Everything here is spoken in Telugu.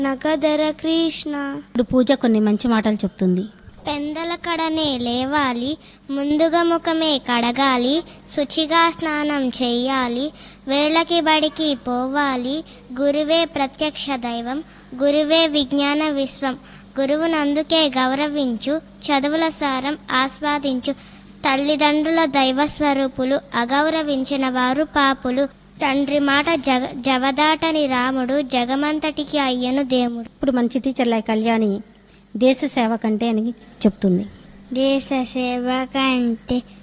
నగధర కృష్ణ ఇప్పుడు పూజ కొన్ని మంచి మాటలు చెప్తుంది పెందల కడనే లేవాలి ముందుగా ముఖమే కడగాలి శుచిగా స్నానం చెయ్యాలి వేళకి బడికి పోవాలి గురువే ప్రత్యక్ష దైవం గురువే విజ్ఞాన విశ్వం గురువునందుకే గౌరవించు చదువుల సారం ఆస్వాదించు తల్లిదండ్రుల దైవ స్వరూపులు అగౌరవించిన వారు పాపులు తండ్రి మాట జగ జవదాటని రాముడు జగమంతటికి అయ్యను దేవుడు ఇప్పుడు మన చిట్టి చెల్లె కళ్యాణి దేశ సేవ కంటే అని చెప్తుంది దేశ సేవ కంటే